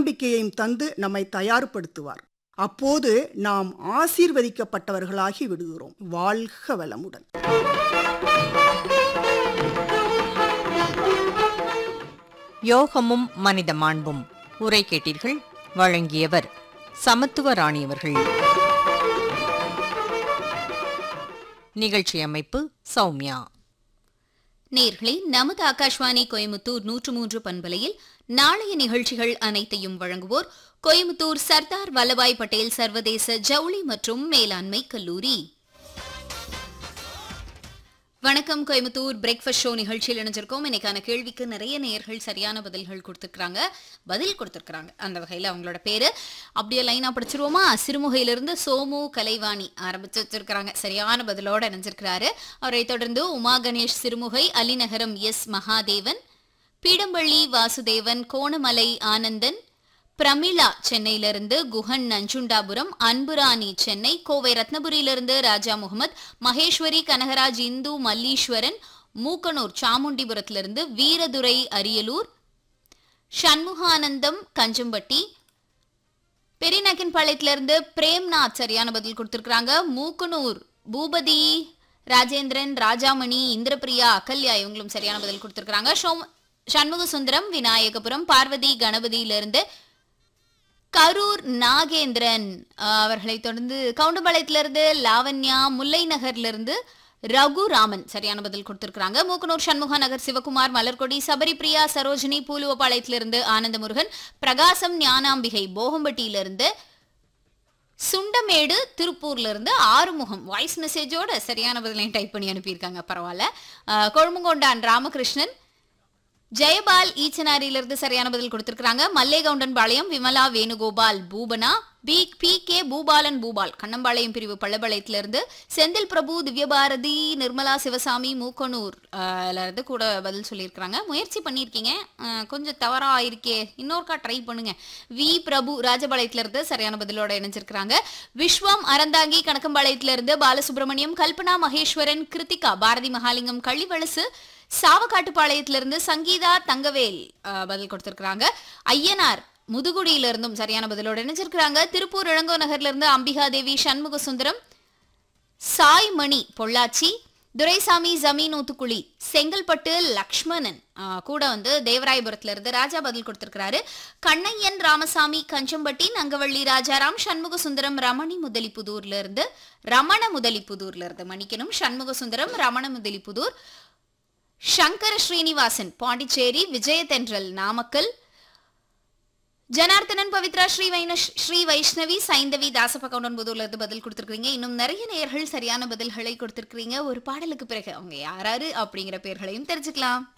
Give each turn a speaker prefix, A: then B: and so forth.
A: தன்னம்பிக்கையையும் தந்து நம்மை தயார்படுத்துவார் அப்போது நாம் ஆசீர்வதிக்கப்பட்டவர்களாகி விடுகிறோம் வாழ்க வளமுடன்
B: யோகமும் மனித மாண்பும் உரை கேட்டீர்கள் வழங்கியவர் சமத்துவ ராணி அவர்கள் நிகழ்ச்சி அமைப்பு சௌமியா
C: நேர்களே நமது ஆகாஷ்வாணி கோயமுத்தூர் நூற்று மூன்று பண்பலையில் நாளைய நிகழ்ச்சிகள் அனைத்தையும் வழங்குவோர் கோயமுத்தூர் சர்தார் வல்லபாய் பட்டேல் சர்வதேச ஜவுளி மற்றும் மேலாண்மை கல்லூரி வணக்கம் கோயமுத்தூர் பிரேக்ஃபாஸ்ட் ஷோ நிகழ்ச்சியில் இணைஞ்சிருக்கோம் இன்னைக்கான கேள்விக்கு நிறைய நேயர்கள் சரியான பதில்கள் கொடுத்துருக்காங்க பதில் கொடுத்துருக்காங்க அந்த வகையில் அவங்களோட பேரு அப்படியே லைனா படிச்சிருவோமா சிறுமுகையிலிருந்து சோமு கலைவாணி ஆரம்பிச்சு வச்சிருக்கிறாங்க சரியான பதிலோட இணைஞ்சிருக்கிறாரு அவரை தொடர்ந்து உமா கணேஷ் சிறுமுகை அலிநகரம் எஸ் மகாதேவன் பீடம்பள்ளி வாசுதேவன் கோணமலை ஆனந்தன் பிரமிளா சென்னையிலிருந்து குஹன் நஞ்சுண்டாபுரம் அன்புராணி சென்னை கோவை ரத்னபுரியிலிருந்து ராஜா முகமது மகேஸ்வரி கனகராஜ் இந்து மல்லீஸ்வரன் மூக்கனூர் சாமுண்டிபுரத்திலிருந்து வீரதுரை அரியலூர் சண்முகானந்தம் கஞ்சம்பட்டி பெரியநாயக்கன்பாளையத்திலிருந்து பிரேம்நாத் சரியான பதில் கொடுத்திருக்காங்க மூக்கனூர் பூபதி ராஜேந்திரன் ராஜாமணி இந்திரபிரியா அகல்யா இவங்களும் சரியான பதில் கொடுத்திருக்காங்க ஷோம் சண்முக சுந்தரம் விநாயகபுரம் பார்வதி கணபதியிலிருந்து கரூர் நாகேந்திரன் அஹ், அவர்களை தொடர்ந்து கவுண்டம்பாளையத்திலிருந்து லாவண்யா முல்லை நகர்லிருந்து ரகுராமன் சரியான பதில் கொடுத்திருக்காங்க மூக்கனூர் சண்முகா நகர் சிவகுமார் மலர்கொடி சபரிபிரியா சரோஜினி பூலுவபாளையத்திலிருந்து ஆனந்தமுருகன் பிரகாசம் ஞானாம்பிகை போகம்பட்டியிலிருந்து சுண்டமேடு திருப்பூர்ல இருந்து ஆறுமுகம் வாய்ஸ் மெசேஜோட சரியான பதிலையும் டைப் பண்ணி அனுப்பியிருக்காங்க பரவாயில்ல அஹ், கொழுமங்கொண்டான் ராமகிருஷ்ணன் ஜெயபால் ஈச்சனாரியிலிருந்து சரியான பதில் கொடுத்திருக்காங்க Mallegoundan Palayam Vimala Venugopal Boopana P P K Boopalan Boopal Kannampalayam பிரிவு பள்ளபாளையத்திலிருந்து செந்தில் பிரபு திவ்யபாரதி நிர்மலா சிவசாமி மூக்கனூர் ஆஹ், ல இருந்து கூட பதில் சொல்லியிருக்கிறாங்க முயற்சி பண்ணியிருக்கீங்க ஆஹ், கொஞ்சம் தவறா இருக்கே இன்னொருக்கா ட்ரை பண்ணுங்க வி பிரபு ராஜபாளையத்திலிருந்து சரியான பதிலோட இணைஞ்சிருக்கிறாங்க விஸ்வம் அறந்தாங்கி கணக்கம்பாளையத்திலிருந்து பாலசுப்ரமணியம் கல்பனா மகேஸ்வரன் கிருத்திகா பாரதி மகாலிங்கம் கள்ளிவளசு சாவக்காட்டுப்பாளையத்திலிருந்து சங்கீதா தங்கவேல் ஆஹ், பதில் கொடுத்திருக்கிறாங்க ஐயனார் முதுகுடியில இருந்தும் சரியான பதிலோட இணைஞ்சிருக்கிறாங்க திருப்பூர் இளங்கோ நகர்ல இருந்து அம்பிகா தேவி சண்முக சுந்தரம் சாய் மணி பொள்ளாச்சி துரைசாமி ஜமீன் ஊத்துக்குழி செங்கல்பட்டு லக்ஷ்மணன் ஆஹ், கூட வந்து தேவராயபுரத்துல இருந்து ராஜா பதில் கொடுத்திருக்கிறாரு கண்ணையன் ராமசாமி கஞ்சம்பட்டி நங்கவள்ளி ராஜாராம் சண்முக சுந்தரம் ரமணி முதலிப்புதூர்ல இருந்து ரமண முதலிப்புதூர்ல இருந்து மன்னிக்கணும் சண்முக சுந்தரம் ரமண முதலிப்புதூர் சங்கர ஸ்ரீனிவாசன் பாண்டிச்சேரி விஜயதென்றல் நாமக்கல் ஜனார்த்தனன் பவித்ரா ஸ்ரீ வைண ஸ்ரீ வைஷ்ணவி சைந்தவி தாசபகவுண்டன்புதூர்ல இருந்து பதில் கொடுத்திருக்கீங்க இன்னும் நிறைய நேயர்கள் சரியான பதில்களை கொடுத்திருக்கீங்க ஒரு பாடலுக்கு பிறகு அவங்க யாராரு அப்படிங்கிற பேர்களையும் தெரிஞ்சுக்கலாம்